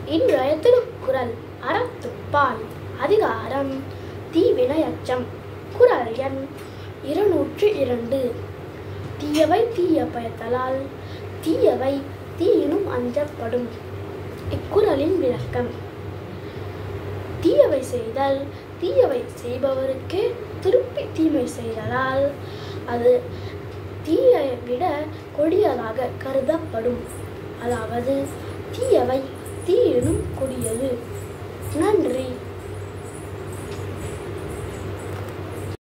இன்றைய திருக்குறள் அறத்துப்பால் அதிகாரம் தீவினையச்சம் குறள் எண் இருநூற்றி இரண்டு தீயவை தீய பயத்தலால் தீயவை தீயினும் அஞ்சப்படும் இக்குறளின் விளக்கம் தீயவை செய்தல் தீயவை செய்பவருக்கே திருப்பி தீமை செய்தலால் அது தீயை விட கொடியதாக கருதப்படும் அதாவது தீயவை தீயினும் கொடியது நன்றி